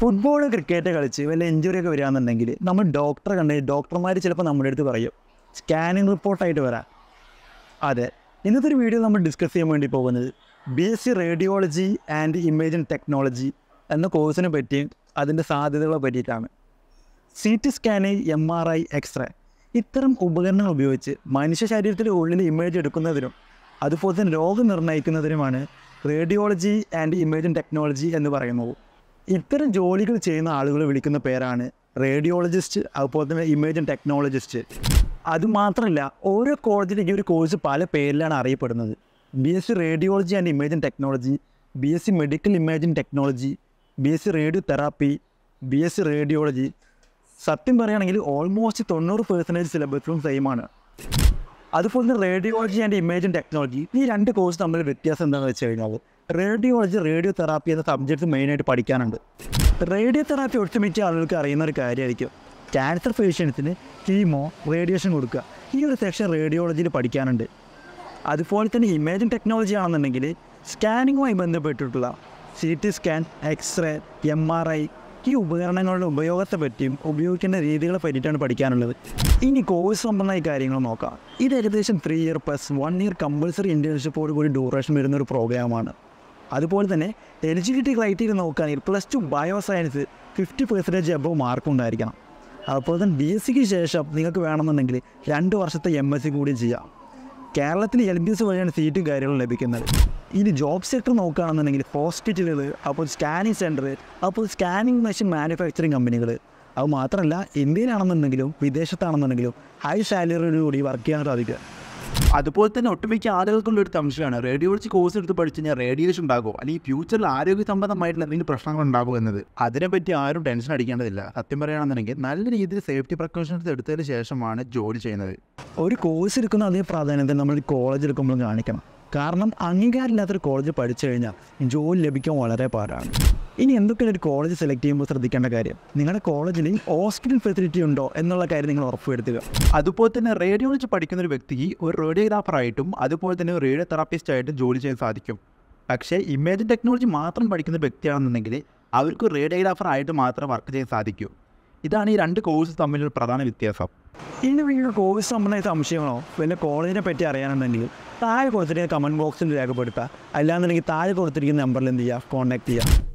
football cricket കളിച്ച് വല്ല injury ഒക്കെ വരികയാണെന്നുണ്ടെങ്കിൽ നമ്മൾ ഡോക്ടറെ കണ്ട് ഡോക്ടർമാർ ചിലപ്പോൾ നമ്മുടെ അടുത്ത് പറയും സ്കാനിങ് റിപ്പോർട്ടായിട്ട് വരാം അതെ ഇന്നത്തെ ഒരു വീഡിയോ നമ്മൾ ഡിസ്കസ് ചെയ്യാൻ വേണ്ടി പോകുന്നത് B S C radiology and imaging technology എന്ന കോഴ്സിനെ പറ്റിയും അതിൻ്റെ സാധ്യതകളെ പറ്റിയിട്ടാണ് C T scan M R I x-ray ഇത്തരം ഉപകരണങ്ങൾ ഉപയോഗിച്ച് മനുഷ്യ ശരീരത്തിൻ്റെ ഉള്ളിൽ ഇമേജ് എടുക്കുന്നതിനും അതുപോലെ തന്നെ രോഗം നിർണ്ണയിക്കുന്നതിനുമാണ് റേഡിയോളജി ആൻഡ് ഇമേജിംഗ് ടെക്നോളജി എന്ന് പറയുന്നത് ഇത്തരം ജോലികൾ ചെയ്യുന്ന ആളുകൾ വിളിക്കുന്ന പേരാണ് റേഡിയോളജിസ്റ്റ് അതുപോലെ തന്നെ ഇമേജിംഗ് ടെക്നോളജിസ്റ്റ് അതുമാത്രമല്ല ഓരോ കോളേജിലും ഈ ഒരു കോഴ്സ് പല പേരിലാണ് അറിയപ്പെടുന്നത് B S C radiology and imaging technology B S C medical imaging technology B S C radiotherapy B S C radiology സത്യം പറയുകയാണെങ്കിൽ ഓൾമോസ്റ്റ് തൊണ്ണൂറ് പെർസെൻറ്റേജ് സിലബസും സെയിമാണ് അതുപോലെ തന്നെ റേഡിയോളജി ആൻഡ് ഇമേജിംഗ് ടെക്നോളജി ഈ രണ്ട് കോഴ്സ് തമ്മിൽ വ്യത്യാസം എന്താണെന്ന് വെച്ച് കഴിഞ്ഞാൽ റേഡിയോളജി റേഡിയോ തെറാപ്പി എന്ന സബ്ജക്റ്റ് മെയിനായിട്ട് പഠിക്കാനുണ്ട് റേഡിയോ തെറാപ്പി ഒട്ടുമിക്ക ആളുകൾക്ക് അറിയുന്ന ഒരു കാര്യമായിരിക്കും ക്യാൻസർ പേഷ്യൻസിന് കീമോ റേഡിയേഷൻ കൊടുക്കുക ഈ ഒരു സെക്ഷൻ റേഡിയോളജിയിൽ പഠിക്കാനുണ്ട് അതുപോലെ തന്നെ ഇമേജിംഗ് ടെക്നോളജി ആണെന്നുണ്ടെങ്കിൽ സ്കാനിങ്ങുമായി ബന്ധപ്പെട്ടിട്ടുള്ള C T scan x-ray M R I ഈ ഉപകരണങ്ങളുടെ ഉപയോഗത്തെ പറ്റിയും ഉപയോഗിക്കേണ്ട രീതികളെ പറ്റിയിട്ടാണ് പഠിക്കാനുള്ളത് ഇനി കോഴ്സ് സംബന്ധമായ കാര്യങ്ങൾ നോക്കാം ഇത് ഏകദേശം three year plus one year compulsory ഇൻറ്റേൺഷിപ്പോട് കൂടി ഡ്യൂറേഷൻ വരുന്ന ഒരു പ്രോഗ്രാമാണ് അതുപോലെ തന്നെ എലിജിബിലിറ്റി ക്രൈറ്റീരിയ നോക്കുകയാണെങ്കിൽ plus two bio science fifty percentage above mark ഉണ്ടായിരിക്കണം അതുപോലെ തന്നെ ബി എസ് സിക്ക് ശേഷം നിങ്ങൾക്ക് വേണമെന്നുണ്ടെങ്കിൽ രണ്ട് വർഷത്തെ എം എസ് സി കൂടി ചെയ്യാം കേരളത്തിൽ എൽ ബി എസ് വഴിയാണ് സീറ്റും കാര്യങ്ങളും ലഭിക്കുന്നത് ഇനി ജോബ് സെക്ടർ നോക്കുകയാണെന്നുണ്ടെങ്കിൽ ഹോസ്പിറ്റലുകൾ അപ്പോൾ സ്കാനിങ് സെൻറ്റർ അപ്പോൾ സ്കാനിങ് മെഷീൻ മാനുഫാക്ചറിങ് കമ്പനികൾ അത് മാത്രമല്ല ഇന്ത്യയിലാണെന്നുണ്ടെങ്കിലും വിദേശത്താണെന്നുണ്ടെങ്കിലും ഹൈ സാലറിയോടുകൂടി വർക്ക് ചെയ്യാൻ സാധിക്കുക അതുപോലെ തന്നെ ഒട്ടുമിക്ക ആളുകൾക്കുള്ള ഒരു സംശയമാണ് റേഡിയോളജി കോഴ്സ് എടുത്ത് പഠിച്ചു കഴിഞ്ഞാൽ റേഡിയേഷൻ ഉണ്ടാകുമോ അല്ലെങ്കിൽ ഫ്യൂച്ചറിൽ ആരോഗ്യ സംബന്ധമായിട്ടുള്ള എന്തെങ്കിലും പ്രശ്നങ്ങൾ ഉണ്ടാകുമോ എന്നത് അതിനെപ്പറ്റി ആരും ടെൻഷൻ അടിക്കേണ്ടതില്ല സത്യം പറയുകയാണെന്നുണ്ടെങ്കിൽ നല്ല രീതിയിൽ സേഫ്റ്റി പ്രിക്കോഷൻസ് എടുത്തതിന് ശേഷമാണ് ജോലി ചെയ്യുന്നത് ഒരു കോഴ്സ് എടുക്കുന്ന അതേ പ്രാധാന്യത്തെ നമ്മൾ കോളേജ് എടുക്കുമ്പോൾ കാണിക്കണം കാരണം അംഗീകാരമില്ലാത്തൊരു കോളേജ് പഠിച്ചു കഴിഞ്ഞാൽ ജോലി ലഭിക്കാൻ വളരെ പാടാണ് ഇനി എന്തൊക്കെയാണ് ഒരു കോളേജ് സെലക്ട് ചെയ്യുമ്പോൾ ശ്രദ്ധിക്കേണ്ട കാര്യം നിങ്ങളുടെ കോളേജിൽ ഹോസ്പിറ്റൽ ഫെസിലിറ്റി ഉണ്ടോ എന്നുള്ള കാര്യം നിങ്ങൾ ഉറപ്പുവരുത്തുക അതുപോലെ തന്നെ റേഡിയോളജി പഠിക്കുന്ന ഒരു വ്യക്തിക്ക് ഒരു റേഡിയോഗ്രാഫറായിട്ടും അതുപോലെ തന്നെ ഒരു റേഡിയോ തെറാപ്പിസ്റ്റ് ആയിട്ടും ജോലി ചെയ്യാൻ സാധിക്കും പക്ഷേ ഇമേജ് ടെക്നോളജി മാത്രം പഠിക്കുന്ന ഒരു വ്യക്തിയാണെന്നുണ്ടെങ്കിൽ അവർക്ക് റേഡിയോഗ്രാഫർ ആയിട്ട് മാത്രം വർക്ക് ചെയ്യാൻ സാധിക്കൂ ഇതാണ് ഈ രണ്ട് കോഴ്സ് തമ്മിലുള്ള പ്രധാന വ്യത്യാസം ഇനി നിങ്ങളുടെ കോഴ്സ് സംബന്ധമായ സംശയങ്ങളോ വല്ല കോളേജിനെ പറ്റി അറിയാനുണ്ടെങ്കിൽ താഴെ കൊടുത്തിരിക്കുന്ന കമൻറ്റ് ബോക്സിൽ രേഖപ്പെടുത്തുക അല്ലാന്നുണ്ടെങ്കിൽ താഴെ കൊടുത്തിരിക്കുന്ന നമ്പറിൽ എന്ത് ചെയ്യുക കോൺടാക്ട് ചെയ്യുക